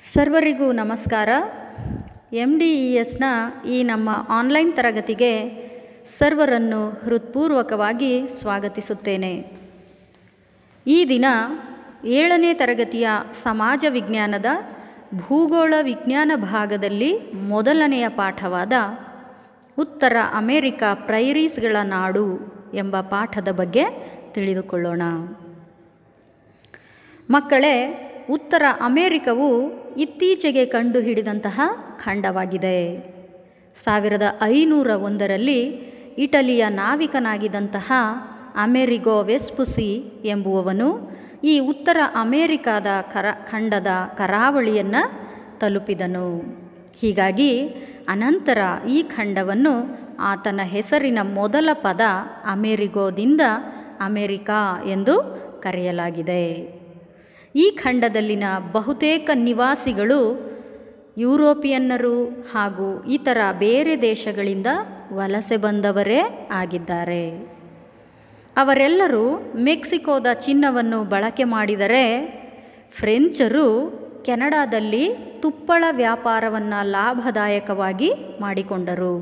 ಸರ್ವರಿಗೂ ನಮಸ್ಕಾರ M D E ಎಸ್ನ ಈ ನಮ್ಮ ಆನ್ಲೈನ್ ತರಗತಿಗೆ ಸರ್ವರನ್ನು ಹೃತ್ಪೂರ್ವಕವಾಗಿ ಸ್ವಾಗತಿಸುತ್ತೇನೆ ಈ ದಿನ ಏಳನೇ ತರಗತಿಯ ಸಮಾಜ ವಿಜ್ಞಾನದ ಭೂಗೋಳ ವಿಜ್ಞಾನ ಭಾಗದಲ್ಲಿ ಮೊದಲನೆಯ ಪಾಠವಾದ ಉತ್ತರ ಅಮೇರಿಕ ಪ್ರೈರೀಸ್ಗಳ ನಾಡು ಎಂಬ ಪಾಠದ ಬಗ್ಗೆ ತಿಳಿದುಕೊಳ್ಳೋಣ ಮಕ್ಕಳೇ ಉತ್ತರ ಅಮೇರಿಕವು ಇತ್ತೀಚೆಗೆ ಕಂಡುಹಿಡಿದಂತಹ ಖಂಡವಾಗಿದೆ ಸಾವಿರದ ಐನೂರ ಒಂದರಲ್ಲಿ ಇಟಲಿಯ ನಾವಿಕನಾಗಿದ್ದಂತಹ ಅಮೆರಿಗೋ ವೆಸ್ಪುಸಿ ಎಂಬುವವನು ಈ ಉತ್ತರ ಅಮೇರಿಕಾದ ಕರ ಖಂಡದ ಕರಾವಳಿಯನ್ನು ತಲುಪಿದನು ಹೀಗಾಗಿ ಅನಂತರ ಈ ಖಂಡವನ್ನು ಆತನ ಹೆಸರಿನ ಮೊದಲ ಪದ ಅಮೆರಿಗೋದಿಂದ ಅಮೇರಿಕಾ ಎಂದು ಕರೆಯಲಾಗಿದೆ ಈ ಖಂಡದಲ್ಲಿನ ಬಹುತೇಕ ನಿವಾಸಿಗಳು ಯುರೋಪಿಯನ್ನರು ಹಾಗೂ ಇತರ ಬೇರೆ ದೇಶಗಳಿಂದ ವಲಸೆ ಬಂದವರೇ ಆಗಿದ್ದಾರೆ ಅವರೆಲ್ಲರೂ ಮೆಕ್ಸಿಕೋದ ಚಿನ್ನವನ್ನು ಬಳಕೆ ಮಾಡಿದರೆ ಫ್ರೆಂಚರು ಕೆನಡಾದಲ್ಲಿ ತುಪ್ಪಳ ವ್ಯಾಪಾರವನ್ನು ಲಾಭದಾಯಕವಾಗಿ ಮಾಡಿಕೊಂಡರು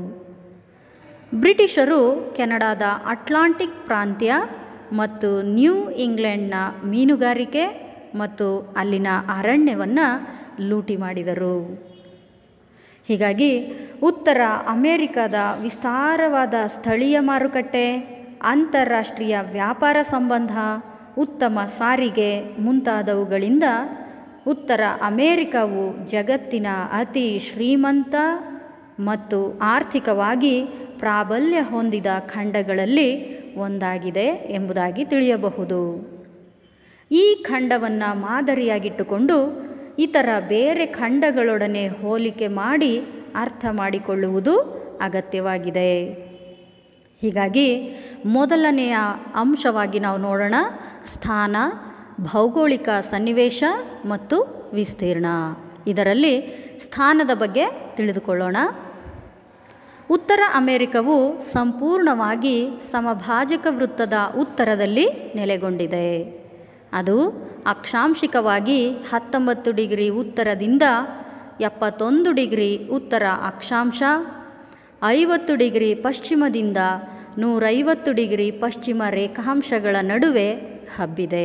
ಬ್ರಿಟಿಷರು ಕೆನಡಾದ ಅಟ್ಲಾಂಟಿಕ್ ಪ್ರಾಂತ್ಯ ಮತ್ತು ನ್ಯೂ ಇಂಗ್ಲೆಂಡ್ನ ಮೀನುಗಾರಿಕೆ ಮತ್ತು ಅಲ್ಲಿನ ಅರಣ್ಯವನ್ನು ಲೂಟಿ ಮಾಡಿದರು ಹೀಗಾಗಿ ಉತ್ತರ ಅಮೇರಿಕಾದ ವಿಸ್ತಾರವಾದ ಸ್ಥಳೀಯ ಮಾರುಕಟ್ಟೆ ಅಂತಾರಾಷ್ಟ್ರೀಯ ವ್ಯಾಪಾರ ಸಂಬಂಧ ಉತ್ತಮ ಸಾರಿಗೆ ಮುಂತಾದವುಗಳಿಂದ ಉತ್ತರ ಅಮೇರಿಕಾವು ಜಗತ್ತಿನ ಅತಿ ಶ್ರೀಮಂತ ಮತ್ತು ಆರ್ಥಿಕವಾಗಿ ಪ್ರಾಬಲ್ಯ ಹೊಂದಿದ ಖಂಡಗಳಲ್ಲಿ ಒಂದಾಗಿದೆ ಎಂಬುದಾಗಿ ತಿಳಿಯಬಹುದು ಈ ಖಂಡವನ್ನು ಮಾದರಿಯಾಗಿಟ್ಟುಕೊಂಡು ಇತರ ಬೇರೆ ಖಂಡಗಳೊಡನೆ ಹೋಲಿಕೆ ಮಾಡಿ ಅರ್ಥ ಮಾಡಿಕೊಳ್ಳುವುದು ಅಗತ್ಯವಾಗಿದೆ ಹೀಗಾಗಿ ಮೊದಲನೆಯ ಅಂಶವಾಗಿ ನಾವು ನೋಡೋಣ ಸ್ಥಾನ ಭೌಗೋಳಿಕ ಸನ್ನಿವೇಶ ಮತ್ತು ವಿಸ್ತೀರ್ಣ ಇದರಲ್ಲಿ ಸ್ಥಾನದ ಬಗ್ಗೆ ತಿಳಿದುಕೊಳ್ಳೋಣ ಉತ್ತರ ಅಮೆರಿಕವು ಸಂಪೂರ್ಣವಾಗಿ ಸಮಭಾಜಕ ವೃತ್ತದ ಉತ್ತರದಲ್ಲಿ ನೆಲೆಗೊಂಡಿದೆ ಅದು ಅಕ್ಷಾಂಶಿಕವಾಗಿ ಹತ್ತೊಂಬತ್ತು ಡಿಗ್ರಿ ಉತ್ತರದಿಂದ ಎಪ್ಪತ್ತೊಂದು ಡಿಗ್ರಿ ಉತ್ತರ ಅಕ್ಷಾಂಶ ಐವತ್ತು ಡಿಗ್ರಿ ಪಶ್ಚಿಮದಿಂದ ನೂರೈವತ್ತು ಡಿಗ್ರಿ ಪಶ್ಚಿಮ ರೇಖಾಂಶಗಳ ನಡುವೆ ಹಬ್ಬಿದೆ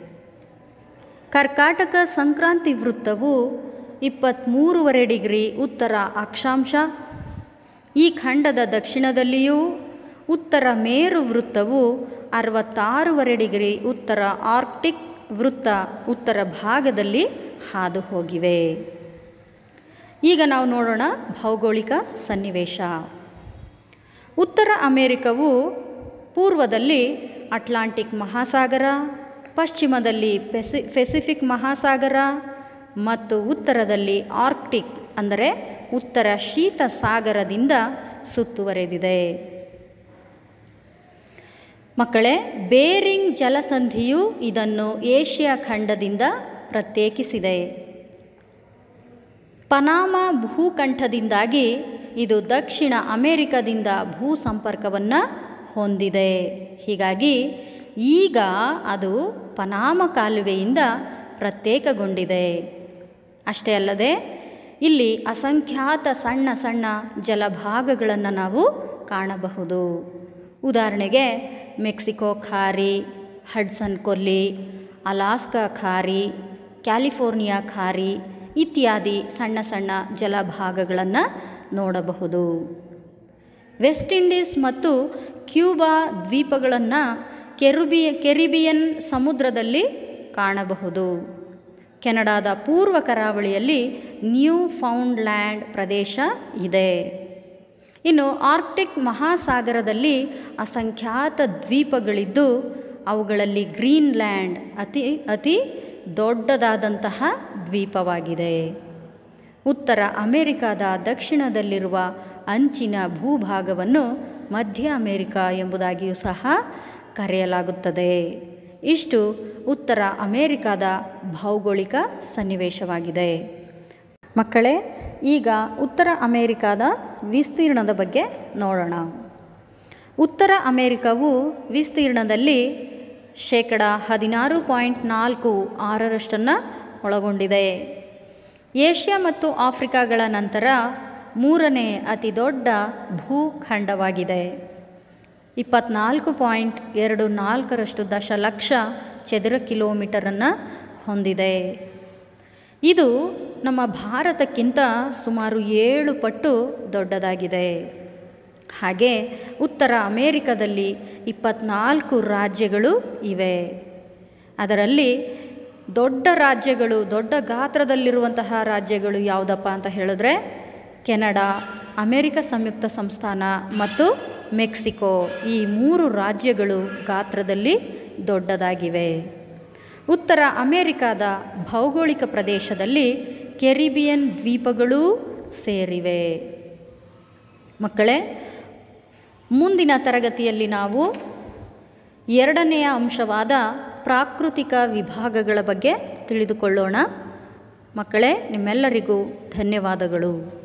ಕರ್ಕಾಟಕ ಸಂಕ್ರಾಂತಿ ವೃತ್ತವು ಇಪ್ಪತ್ತ್ಮೂರುವರೆ ಡಿಗ್ರಿ ಉತ್ತರ ಅಕ್ಷಾಂಶ ಈ ಖಂಡದ ದಕ್ಷಿಣದಲ್ಲಿಯೂ ಉತ್ತರ ಮೇರು ವೃತ್ತವು ಅರವತ್ತಾರೂವರೆ ಡಿಗ್ರಿ ಉತ್ತರ ಆರ್ಕ್ಟಿಕ್ ವೃತ್ತ ಉತ್ತರ ಭಾಗದಲ್ಲಿ ಹಾದು ಹೋಗಿವೆ ಈಗ ನಾವು ನೋಡೋಣ ಭೌಗೋಳಿಕ ಸನ್ನಿವೇಶ ಉತ್ತರ ಅಮೇರಿಕವು ಪೂರ್ವದಲ್ಲಿ ಅಟ್ಲಾಂಟಿಕ್ ಮಹಾಸಾಗರ ಪಶ್ಚಿಮದಲ್ಲಿ ಪೆಸಿ ಪೆಸಿಫಿಕ್ ಮಹಾಸಾಗರ ಮತ್ತು ಉತ್ತರದಲ್ಲಿ ಆರ್ಕ್ಟಿಕ್ ಅಂದರೆ ಉತ್ತರ ಶೀತ ಸಾಗರದಿಂದ ಸುತ್ತುವರೆದಿದೆ ಮಕ್ಕಳೇ ಬೇರಿಂಗ್ ಜಲಸಂಧಿಯು ಇದನ್ನು ಏಷ್ಯಾ ಖಂಡದಿಂದ ಪ್ರತ್ಯೇಕಿಸಿದೆ ಪನಾಮ ಭೂಕಂಠದಿಂದಾಗಿ ಇದು ದಕ್ಷಿಣ ಅಮೆರಿಕದಿಂದ ಭೂ ಸಂಪರ್ಕವನ್ನು ಹೊಂದಿದೆ ಹೀಗಾಗಿ ಈಗ ಅದು ಪನಾಮ ಕಾಲುವೆಯಿಂದ ಪ್ರತ್ಯೇಕಗೊಂಡಿದೆ ಅಷ್ಟೇ ಅಲ್ಲದೆ ಇಲ್ಲಿ ಅಸಂಖ್ಯಾತ ಸಣ್ಣ ಸಣ್ಣ ಜಲಭಾಗಗಳನ್ನು ನಾವು ಕಾಣಬಹುದು ಉದಾಹರಣೆಗೆ ಮೆಕ್ಸಿಕೋ ಖಾರಿ ಹಡ್ಸನ್ ಕೊಲ್ಲಿ ಅಲಾಸ್ಕಾ ಖಾರಿ ಕ್ಯಾಲಿಫೋರ್ನಿಯಾ ಖಾರಿ ಇತ್ಯಾದಿ ಸಣ್ಣ ಸಣ್ಣ ಜಲಭಾಗಗಳನ್ನು ನೋಡಬಹುದು ವೆಸ್ಟ್ ಇಂಡೀಸ್ ಮತ್ತು ಕ್ಯೂಬಾ ದ್ವೀಪಗಳನ್ನು ಕೆರುಬಿ ಕೆರಿಬಿಯನ್ ಸಮುದ್ರದಲ್ಲಿ ಕಾಣಬಹುದು ಕೆನಡಾದ ಪೂರ್ವ ಕರಾವಳಿಯಲ್ಲಿ ನ್ಯೂ ಫೌಂಡ್ಲ್ಯಾಂಡ್ ಪ್ರದೇಶ ಇದೆ ಇನ್ನು ಆರ್ಕ್ಟಿಕ್ ಮಹಾಸಾಗರದಲ್ಲಿ ಅಸಂಖ್ಯಾತ ದ್ವೀಪಗಳಿದ್ದು ಅವುಗಳಲ್ಲಿ ಗ್ರೀನ್ಲ್ಯಾಂಡ್ ಅತಿ ಅತಿ ದೊಡ್ಡದಾದಂತಹ ದ್ವೀಪವಾಗಿದೆ ಉತ್ತರ ಅಮೆರಿಕಾದ ದಕ್ಷಿಣದಲ್ಲಿರುವ ಅಂಚಿನ ಭೂಭಾಗವನ್ನು ಮಧ್ಯ ಅಮೆರಿಕ ಎಂಬುದಾಗಿಯೂ ಸಹ ಕರೆಯಲಾಗುತ್ತದೆ ಇಷ್ಟು ಉತ್ತರ ಅಮೆರಿಕಾದ ಭೌಗೋಳಿಕ ಸನ್ನಿವೇಶವಾಗಿದೆ ಮಕ್ಕಳೇ ಈಗ ಉತ್ತರ ಅಮೆರಿಕಾದ ವಿಸ್ತೀರ್ಣದ ಬಗ್ಗೆ ನೋಡೋಣ ಉತ್ತರ ಅಮೆರಿಕವು ವಿಸ್ತೀರ್ಣದಲ್ಲಿ ಶೇಕಡ ಹದಿನಾರು ಪಾಯಿಂಟ್ ನಾಲ್ಕು ಆರರಷ್ಟನ್ನು ಒಳಗೊಂಡಿದೆ ಏಷ್ಯಾ ಮತ್ತು ಆಫ್ರಿಕಾಗಳ ನಂತರ ಮೂರನೇ ಅತಿ ದೊಡ್ಡ ಭೂಖಂಡವಾಗಿದೆ ಇಪ್ಪತ್ನಾಲ್ಕು ಪಾಯಿಂಟ್ ಎರಡು ನಾಲ್ಕರಷ್ಟು ದಶಲಕ್ಷ ಚದರ ಕಿಲೋಮೀಟರನ್ನು ಹೊಂದಿದೆ ಇದು ನಮ್ಮ ಭಾರತಕ್ಕಿಂತ ಸುಮಾರು ಏಳು ಪಟ್ಟು ದೊಡ್ಡದಾಗಿದೆ ಹಾಗೆ ಉತ್ತರ ಅಮೇರಿಕದಲ್ಲಿ ಇಪ್ಪತ್ನಾಲ್ಕು ರಾಜ್ಯಗಳು ಇವೆ ಅದರಲ್ಲಿ ದೊಡ್ಡ ರಾಜ್ಯಗಳು ದೊಡ್ಡ ಗಾತ್ರದಲ್ಲಿರುವಂತಹ ರಾಜ್ಯಗಳು ಯಾವುದಪ್ಪ ಅಂತ ಹೇಳಿದ್ರೆ ಕೆನಡಾ ಅಮೇರಿಕ ಸಂಯುಕ್ತ ಸಂಸ್ಥಾನ ಮತ್ತು ಮೆಕ್ಸಿಕೋ ಈ ಮೂರು ರಾಜ್ಯಗಳು ಗಾತ್ರದಲ್ಲಿ ದೊಡ್ಡದಾಗಿವೆ ಉತ್ತರ ಅಮೇರಿಕಾದ ಭೌಗೋಳಿಕ ಪ್ರದೇಶದಲ್ಲಿ ಕೆರಿಬಿಯನ್ ದ್ವೀಪಗಳೂ ಸೇರಿವೆ ಮಕ್ಕಳೇ ಮುಂದಿನ ತರಗತಿಯಲ್ಲಿ ನಾವು ಎರಡನೆಯ ಅಂಶವಾದ ಪ್ರಾಕೃತಿಕ ವಿಭಾಗಗಳ ಬಗ್ಗೆ ತಿಳಿದುಕೊಳ್ಳೋಣ ಮಕ್ಕಳೇ ನಿಮ್ಮೆಲ್ಲರಿಗೂ ಧನ್ಯವಾದಗಳು